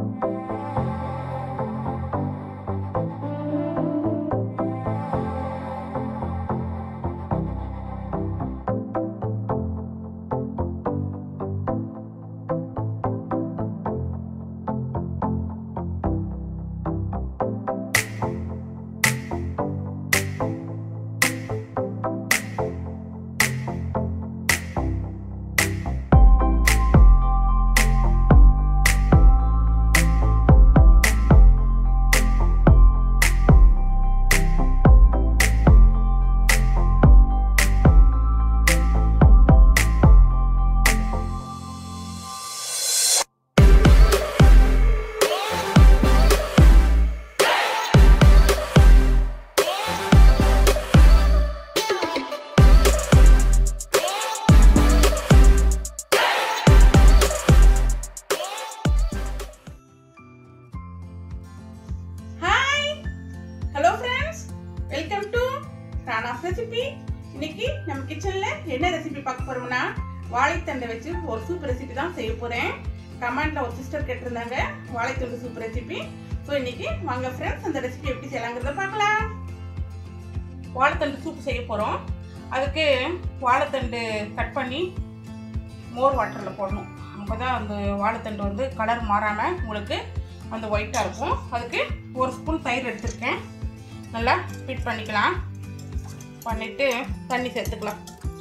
hi hello friends welcome to Rana's recipe இன்னைக்கு நம்ம கிச்சன்ல என்ன ரெசிபி பார்க்க போறோம்னா வாழைத்தண்டை வச்சு ஒரு சூப் ரெசிபி தான் செய்ய போறேன் கமெண்ட்ல ஒரு சிஸ்டர் கேட்டிருந்தாங்க வாழைத்தண்டு சூப் ரெசிபி ஸோ இன்னைக்கு வாங்க ஃப்ரெண்ட்ஸ் அந்த ரெசிபி எப்படி செய்யலாங்கிறத பார்க்கலாம் வாழைத்தண்டு சூப் செய்ய போறோம் அதுக்கு வாழைத்தண்டு கட் பண்ணி மோர் வாட்டரில் போடணும் அப்போ தான் அந்த வாழைத்தண்டு வந்து கலர் மாறாமல் உங்களுக்கு அந்த ஒயிட்டாக இருக்கும் அதுக்கு ஒரு ஸ்பூன் தயிர் எடுத்திருக்கேன் நல்லா ஸ்பிட் பண்ணிக்கலாம் பண்ணிவிட்டு தண்ணி சேர்த்துக்கலாம்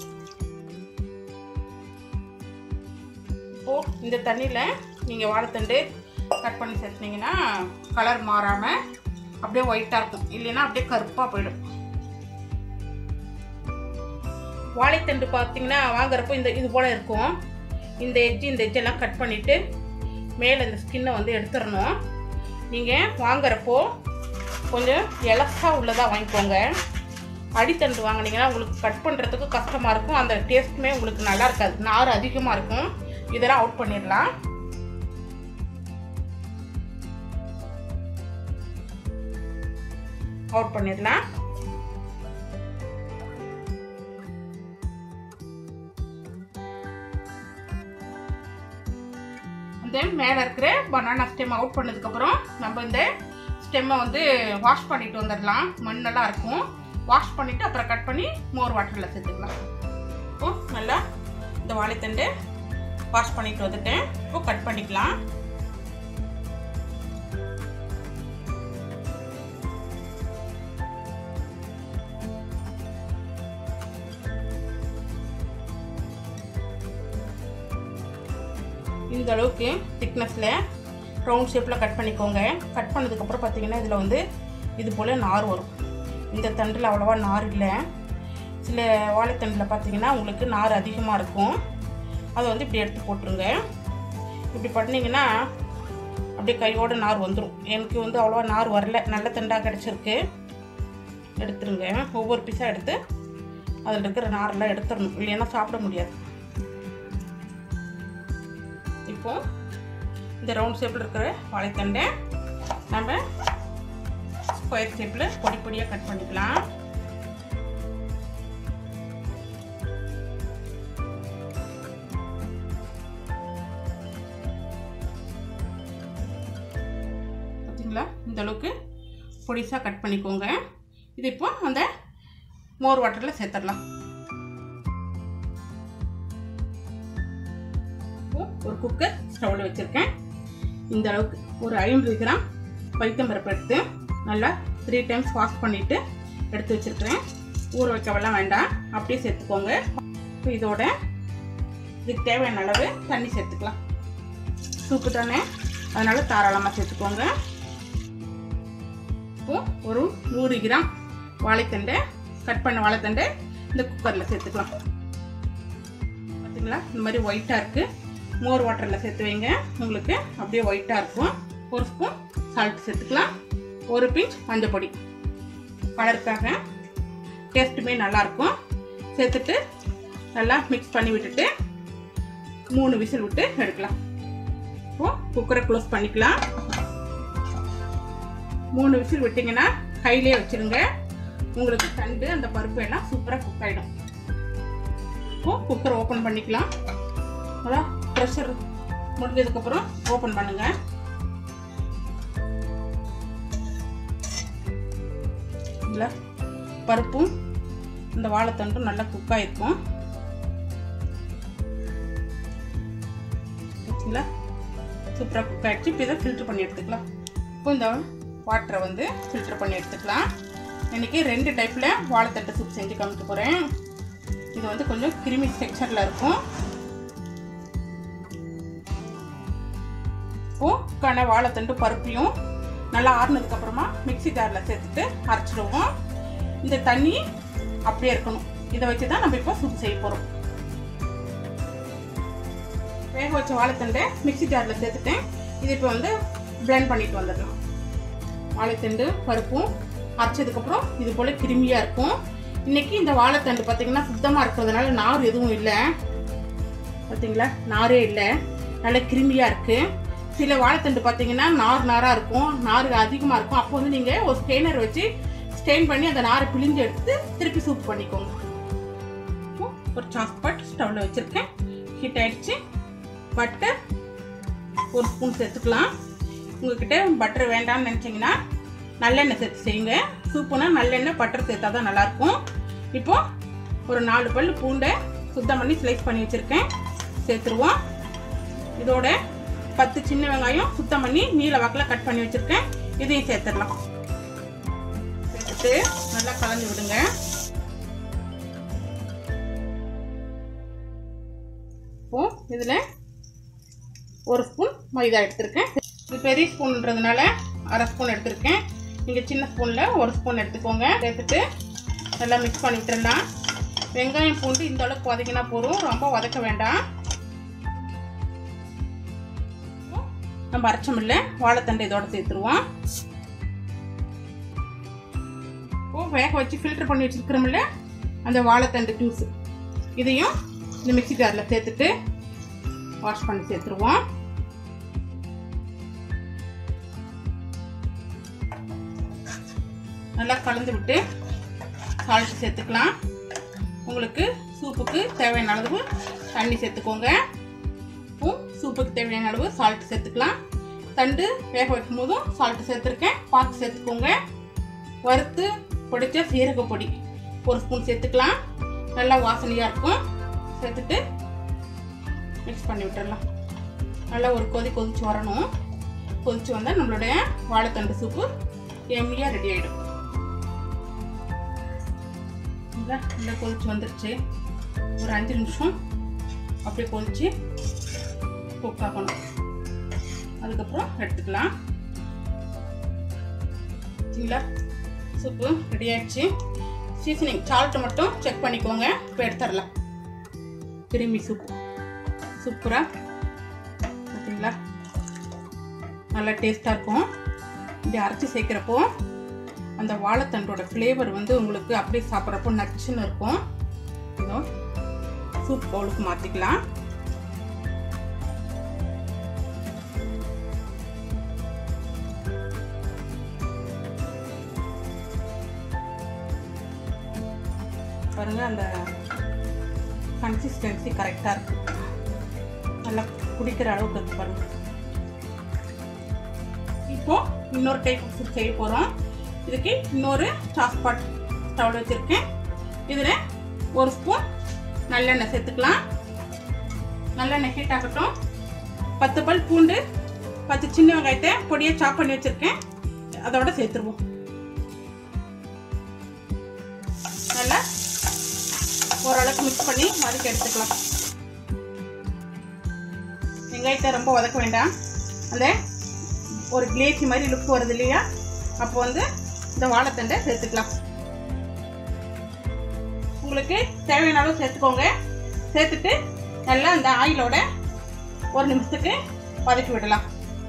இப்போது இந்த தண்ணியில் நீங்கள் வாழைத்தண்டு கட் பண்ணி சேர்த்துனீங்கன்னா கலர் மாறாமல் அப்படியே ஒயிட்டாக இருக்கும் இல்லைன்னா அப்படியே கருப்பாக போயிடும் வாழைத்தண்டு பார்த்தீங்கன்னா வாங்குறப்போ இந்த இது போல் இருக்கும் இந்த எட்ஜ் இந்த எட்ஜெல்லாம் கட் பண்ணிவிட்டு மேலே இந்த ஸ்கின்னை வந்து எடுத்துடணும் நீங்கள் வாங்குறப்போ கொஞ்சம் எலசாக உள்ளதாக வாங்கிக்கோங்க அடித்தண்டு வாங்கினீங்கன்னா உங்களுக்கு கட் பண்ணுறதுக்கு கஷ்டமாக இருக்கும் அந்த டேஸ்ட்டுமே உங்களுக்கு நல்லா இருக்காது நார் அதிகமாக இருக்கும் இதெல்லாம் அவுட் பண்ணிடலாம் அவுட் பண்ணிடலாம் இந்த மேலே இருக்கிற பனானா ஸ்டெம் அவுட் பண்ணதுக்கப்புறம் நம்ம இந்த ஸ்டெம்மை வந்து வாஷ் பண்ணிட்டு வந்துடலாம் மண்ணெல்லாம் இருக்கும் வாஷ் பண்ணிவிட்டு அப்புறம் கட் பண்ணி மோர் வாட்டரில் சேர்த்துக்கலாம் இப்போ நல்லா இந்த வாழைத்தண்டு வாஷ் பண்ணிட்டு வந்துட்டேன் இப்போ கட் பண்ணிக்கலாம் இந்த அளவுக்கு திக்னஸில் ரவுண்ட் ஷேப்பில் கட் பண்ணிக்கோங்க கட் பண்ணதுக்கப்புறம் பார்த்தீங்கன்னா இதில் வந்து இது போல் நார் வரும் இந்த தண்டில் அவ்வளோவா நார் இல்லை சில வாழைத்தண்டில் பார்த்தீங்கன்னா உங்களுக்கு நார் அதிகமாக இருக்கும் அதை வந்து இப்படி எடுத்து போட்டுருங்க இப்படி பண்ணிங்கன்னா அப்படியே கையோட நார் வந்துடும் எனக்கு வந்து அவ்வளோவா நார் வரல நல்ல தண்டாக கிடச்சிருக்கு எடுத்துருங்க ஒவ்வொரு பீஸாக எடுத்து அதில் இருக்கிற நாரெல்லாம் எடுத்துடணும் இல்லைன்னா சாப்பிட முடியாது இப்போ இந்த ரவுண்ட் ஷேப்பில் இருக்கிற வாழைத்தண்டை நம்ம ஸ்கொயர் ஷேப்பில் பொடி பொடியாக கட் பண்ணிக்கலாம் பார்த்தீங்களா இந்த அளவுக்கு பொடிசாக கட் பண்ணிக்கோங்க இது இப்போ அந்த மோர் வாட்டரில் சேர்த்துடலாம் ஒரு குக்கர் ஸ்டவ்வில் வச்சுருக்கேன் இந்த அளவுக்கு ஒரு ஐம்பது கிராம் பைத்தம்பருப்பு எடுத்து நல்லா த்ரீ டைம்ஸ் வாஷ் பண்ணிவிட்டு எடுத்து வச்சுருக்கிறேன் ஊற வைக்கவெல்லாம் வேண்டாம் அப்படியே சேர்த்துக்கோங்க இப்போ இதோட இதுக்கு தேவையான அளவு தண்ணி சேர்த்துக்கலாம் சூப்பு தானே அதனால் தாராளமாக சேர்த்துக்கோங்க இப்போ ஒரு நூறு கிராம் வாழைத்தண்டை கட் பண்ண வாழைத்தண்டை இந்த குக்கரில் சேர்த்துக்கலாம் பார்த்தீங்களா இந்த மாதிரி ஒயிட்டாக இருக்குது மோர் வாட்டரில் சேர்த்து வைங்க உங்களுக்கு அப்படியே ஒயிட்டாக இருக்கும் ஒரு ஸ்பூன் சால்ட் சேர்த்துக்கலாம் ஒரு பிஞ்ச் மஞ்சள் பொடி கலருக்காக டேஸ்ட்டுமே நல்லாயிருக்கும் சேர்த்துட்டு நல்லா மிக்ஸ் பண்ணி விட்டுட்டு மூணு விசில் விட்டு எடுக்கலாம் இப்போ குக்கரை க்ளோஸ் பண்ணிக்கலாம் மூணு விசில் விட்டிங்கன்னா கையிலே வச்சுருங்க உங்களுக்கு தண்டு அந்த பருப்பு எல்லாம் சூப்பராக குக் ஆகிடும் இப்போ குக்கரை ஓப்பன் பண்ணிக்கலாம் அதான் ப்ரெஷர் முடிஞ்சதுக்கப்புறம் ஓப்பன் பண்ணுங்க இதில் பருப்பும் இந்த வாழைத்தண்டும் நல்லா குக் ஆகிருக்கும் பார்த்தீங்களா சூப்பராக குக் ஆகிடுச்சு இப்போ இதை ஃபில்ட்ரு பண்ணி எடுத்துக்கலாம் இப்போ இந்த வாட்டரை வந்து ஃபில்ட்ரு பண்ணி எடுத்துக்கலாம் இன்றைக்கி ரெண்டு டைப்பில் வாழைத்தண்டு சூப் செஞ்சு காமிக்க போகிறேன் இது வந்து கொஞ்சம் கிருமி ஸ்ட்ரக்சரில் இருக்கும் இப்போக்கான வாழைத்தண்டு பருப்பையும் நல்லா ஆறுனதுக்கு அப்புறமா மிக்சி ஜாரில் சேர்த்துட்டு அரைச்சிடுவோம் இந்த தண்ணி அப்படியே இருக்கணும் இதை வச்சு தான் நம்ம இப்போ சூப் செய்ய போகிறோம் வேக வச்ச வாழைத்தண்டை மிக்சி ஜாரில் சேர்த்துட்டேன் இது இப்போ வந்து பிளெண்ட் பண்ணிட்டு வந்துடலாம் வாழைத்தண்டு பருப்பும் அரைச்சதுக்கப்புறம் இது போல் கிருமியாக இருக்கும் இன்னைக்கு இந்த வாழைத்தண்டு பார்த்தீங்கன்னா சுத்தமாக இருக்கிறதுனால நார் எதுவும் இல்லை பார்த்தீங்களா நாரே இல்லை நல்ல கிருமியாக இருக்குது சில வாழைத்தண்டு பார்த்தீங்கன்னா நார் நாராக இருக்கும் நார் அதிகமாக இருக்கும் அப்போ வந்து நீங்கள் ஒரு ஸ்டெயினர் வச்சு ஸ்டெயின் பண்ணி அந்த நாரை பிழிஞ்சு எடுத்து திருப்பி சூப் பண்ணிக்கோங்க ஒரு சாஸ்பாட் ஸ்டவ்வில் வச்சுருக்கேன் ஹீட் ஆயிடுச்சு பட்டர் ஒரு ஸ்பூன் சேர்த்துக்கலாம் உங்ககிட்ட பட்டர் வேண்டாம்னு நினச்சிங்கன்னா நல்லெண்ணெய் சேர்த்து செய்யுங்க சூப்புனா நல்லெண்ணெய் பட்டர் சேர்த்தா தான் நல்லாயிருக்கும் இப்போ ஒரு நாலு பல் பூண்டை சுத்தம் பண்ணி ஸ்லைஸ் பண்ணி வச்சுருக்கேன் சேர்த்துருவோம் இதோட பத்து சின்ன வெங்காயம் சுத்தம் பண்ணி நீல வாக்கில் கட் பண்ணி வச்சுருக்கேன் இதையும் சேர்த்துடலாம் சேர்த்துட்டு நல்லா கலந்து விடுங்க இப்போ இதில் ஒரு ஸ்பூன் மைதா எடுத்திருக்கேன் இது பெரிய ஸ்பூன்ன்றதுனால அரை ஸ்பூன் எடுத்திருக்கேன் நீங்கள் சின்ன ஸ்பூனில் ஒரு ஸ்பூன் எடுத்துக்கோங்க சேர்த்துட்டு நல்லா மிக்ஸ் பண்ணி விட்டுடலாம் வெங்காயம் பூண்டு இந்த அளவுக்கு வதக்கினா போதும் ரொம்ப வதக்க வேண்டாம் நம்ம அரைச்சமில்ல வாழைத்தண்டை இதோட சேர்த்துருவோம் இப்போ வேக வச்சு ஃபில்டர் பண்ணி வச்சுருக்கிறோம்ல அந்த வாழைத்தண்டு ஜூஸ் இதையும் இந்த மிக்சி ஜாரில் சேர்த்துட்டு வாஷ் பண்ணி சேர்த்துருவோம் நல்லா கலந்து விட்டு சால்ட் சேர்த்துக்கலாம் உங்களுக்கு சூப்புக்கு தேவையான அளவு தண்ணி சேர்த்துக்கோங்க உப்பும் சூப்புக்கு தேவையான அளவு சால்ட் சேர்த்துக்கலாம் தண்டு வேக வைக்கும் போதும் சால்ட் சேர்த்துருக்கேன் பார்த்து சேர்த்துக்கோங்க வறுத்து பொடிச்ச சீரக பொடி ஒரு ஸ்பூன் சேர்த்துக்கலாம் நல்லா வாசனையாக இருக்கும் சேர்த்துட்டு மிக்ஸ் பண்ணி விட்டுடலாம் நல்லா ஒரு கொதி கொதிச்சு வரணும் கொதிச்சு வந்தால் நம்மளுடைய வாழைத்தண்டு சூப்பு எம்மியாக ரெடி ஆகிடும் நல்லா கொதிச்சு வந்துருச்சு ஒரு அஞ்சு நிமிஷம் அப்படியே கொதிச்சு குக் ஆகணும் அதுக்கப்புறம் எடுத்துக்கலாம் சரிங்களா சூப்பு ரெடி ஆயிடுச்சு சீசனிங் சால்ட்டை மட்டும் செக் பண்ணிக்கோங்க இப்போ எடுத்துடலாம் கிருமி சூப்பு சூப்பராக பார்த்தீங்களா நல்லா டேஸ்ட்டாக இருக்கும் இப்படி அரைச்சி சேர்க்குறப்போ அந்த வாழைத்தண்டோட ஃப்ளேவர் வந்து உங்களுக்கு அப்படியே சாப்பிட்றப்போ நச்சுன்னு இருக்கும் இதோ சூப் பவுலுக்கு மாற்றிக்கலாம் பாருங்க அந்த கன்சிஸ்டன்சி கரெக்டாக இருக்கு நல்லா குடிக்கிற அளவுக்கு இருக்கு பாருங்க இப்போ இன்னொரு டைப் சூப் செய்ய போகிறோம் இதுக்கு இன்னொரு சாஸ்பாட் ஸ்டவ் வச்சுருக்கேன் இதில் ஒரு ஸ்பூன் நல்லெண்ணெய் சேர்த்துக்கலாம் நல்லெண்ணெய் ஹீட் ஆகட்டும் பத்து பல் பூண்டு பத்து சின்ன வெங்காயத்தை பொடியாக சாப் பண்ணி வச்சுருக்கேன் அதோட சேர்த்துருவோம் நல்லா ஓரளவுக்கு மிக்ஸ் பண்ணி வதக்கி எடுத்துக்கலாம் வெங்காயத்தை ரொம்ப வதக்க வேண்டாம் அந்த ஒரு கிளேசி மாதிரி லுக் வருது இல்லையா அப்போ வந்து இந்த வாழைத்தண்டை சேர்த்துக்கலாம் உங்களுக்கு தேவையான அளவு சேர்த்துக்கோங்க சேர்த்துட்டு நல்லா அந்த ஆயிலோட ஒரு நிமிஷத்துக்கு வதக்கி விடலாம்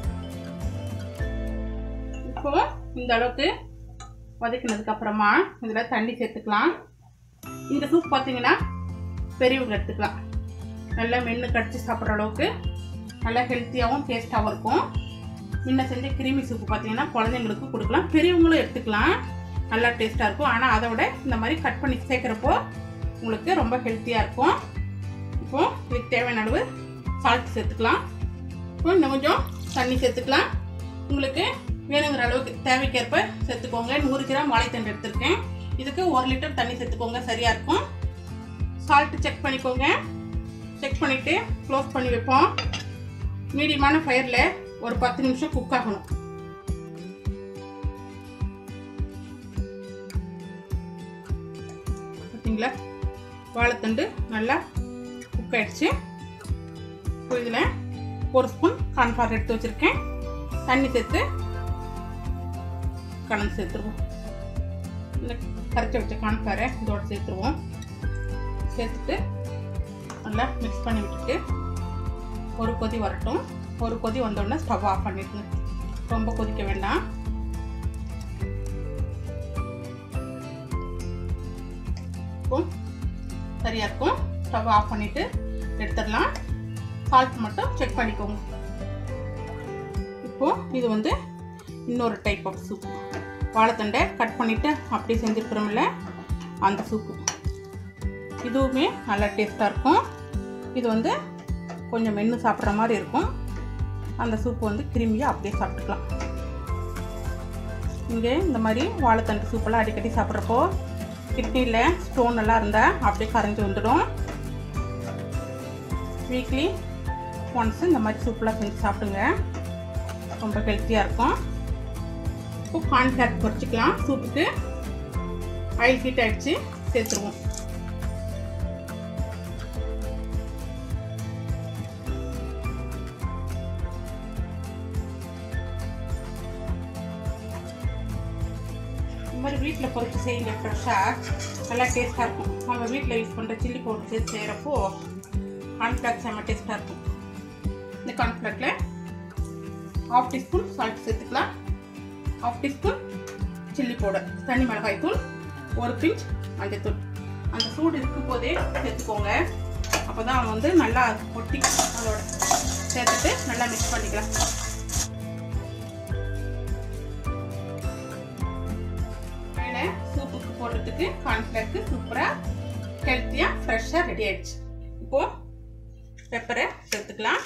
இப்போ இந்த அளவுக்கு வதக்கினதுக்கு அப்புறமா இதில் தண்ணி சேர்த்துக்கலாம் இந்த சூப் பார்த்தீங்கன்னா பெரியவங்க எடுத்துக்கலாம் நல்லா மென்று கடிச்சு சாப்பிட்ற அளவுக்கு நல்லா ஹெல்த்தியாகவும் டேஸ்ட்டாகவும் இருக்கும் முன்ன செஞ்ச கிருமி சூப்பு பார்த்தீங்கன்னா குழந்தைங்களுக்கு கொடுக்கலாம் பெரியவங்களும் எடுத்துக்கலாம் நல்லா டேஸ்ட்டாக இருக்கும் ஆனால் அதை விட இந்த மாதிரி கட் பண்ணி சேர்க்குறப்போ உங்களுக்கு ரொம்ப ஹெல்த்தியாக இருக்கும் இப்போது இதுக்கு தேவையான அளவு சால்ட் சேர்த்துக்கலாம் இப்போ இன்னும் கொஞ்சம் தண்ணி சேர்த்துக்கலாம் உங்களுக்கு வேணுங்கிற அளவுக்கு தேவைக்கேற்ப சேர்த்துக்கோங்க நூறு கிராம் வாழைத்தண்டு எடுத்திருக்கேன் இதுக்கு ஒரு லிட்டர் தண்ணி சேர்த்துக்கோங்க சரியாக இருக்கும் சால்ட் செக் பண்ணிக்கோங்க செக் பண்ணிவிட்டு க்ளோஸ் பண்ணி வைப்போம் மீடியமான ஃபயரில் ஒரு பத்து நிமிஷம் குக் ஆகணும் பார்த்தீங்களா வாழைத்தண்டு நல்லா குக் ஆயிடுச்சு இப்போ இதில் ஒரு ஸ்பூன் கார்ன்ஃப்ளவர் எடுத்து வச்சுருக்கேன் தண்ணி சேர்த்து கலந்து சேர்த்துருவோம் இந்த கரைச்சி வச்ச கார்ன்ஃப்ளவரை இதோட சேர்த்துருவோம் சேர்த்துட்டு நல்லா மிக்ஸ் பண்ணி விட்டுட்டு ஒரு கொதி வரட்டும் ஒரு கொதி வந்தோடனே ஸ்டவ் ஆஃப் பண்ணிடுங்க ரொம்ப கொதிக்க வேண்டாம் இப்போ சரியாக இருக்கும் ஸ்டவ் ஆஃப் பண்ணிவிட்டு எடுத்துடலாம் சால்ட் மட்டும் செக் பண்ணிக்கோங்க இப்போது இது வந்து இன்னொரு டைப் ஆஃப் சூப் வாழைத்தண்டை கட் பண்ணிவிட்டு அப்படி செஞ்சுருக்கிறோம்ல அந்த சூப்பு இதுவுமே நல்லா டேஸ்ட்டாக இருக்கும் இது வந்து கொஞ்சம் மென்று சாப்பிட்ற மாதிரி இருக்கும் அந்த சூப்பு வந்து கிருமியாக அப்படியே சாப்பிட்டுக்கலாம் இங்கே இந்த மாதிரி வாழைத்தண்டு சூப்பெல்லாம் அடிக்கடி சாப்பிட்றப்போ கிட்னியில் ஸ்டோன் எல்லாம் இருந்தால் அப்படியே கரைஞ்சி வந்துடும் வீக்லி ஒன்ஸ் இந்த மாதிரி சூப்பெலாம் செஞ்சு சாப்பிடுங்க ரொம்ப ஹெல்த்தியாக இருக்கும் இப்போ கான்ஃப்ளாக் பொரிச்சிக்கலாம் சூப்புக்கு ஆயில் ஹீட் ஆகிடுச்சு சேர்த்துருவோம் இந்த மாதிரி வீட்டில் பொறிச்சு செய்யுங்க ஃப்ரெஷ்ஷாக நல்லா டேஸ்ட்டாக இருக்கும் நம்ம வீட்டில் யூஸ் பண்ணுற சில்லி பவுடர் சேர்த்து செய்கிறப்போ கார்ன்ஃப்ளாக் செம்ம டேஸ்ட்டாக இருக்கும் இந்த கார்ன்ஃப்ளாக்கில் ஹாஃப் டீஸ்பூன் சால்ட் சேர்த்துக்கலாம் ஹாஃப் டீஸ்பூன் சில்லி பவுடர் தனி மிளகாய் தூள் ஒரு பிஞ்ச் மஞ்சத்தூள் அந்த சூடு இருக்கும் போதே சேர்த்துக்கோங்க அப்போ தான் வந்து நல்லா ஒட்டி அதோட சேர்த்துட்டு நல்லா மிக்ஸ் பண்ணிக்கலாம் மேலே சூப்புக்கு போடுறதுக்கு கார்ன்ஃப்ளேக்கு சூப்பராக ஹெல்த்தியாக ஃப்ரெஷ்ஷாக ரெடி ஆயிடுச்சு இப்போது பெப்பரை சேர்த்துக்கலாம்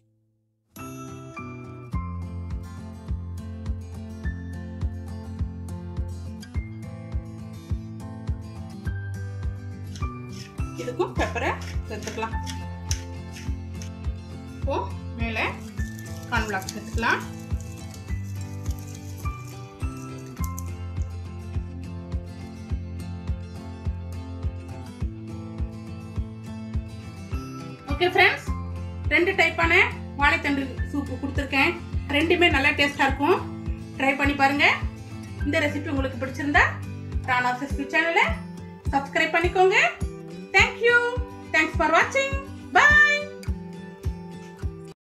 இதுக்கும் பெப்பரை சேர்த்துக்கலாம் இப்போ மேலே கார்ன்ஃப்ளாக் சேர்த்துக்கலாம் ஓகே ஃப்ரெண்ட்ஸ் ரெண்டு டைப்பான வாழைத்தண்டு சூப்பு கொடுத்துருக்கேன் ரெண்டுமே நல்லா டேஸ்டாக இருக்கும் ட்ரை பண்ணி பாருங்க இந்த ரெசிபி உங்களுக்கு பிடிச்சிருந்தா ராணா ரெசிபி சேனலை சப்ஸ்கிரைப் பண்ணிக்கோங்க தேங்க்யூ தேங்க்ஸ் ஃபார் வாட்சிங்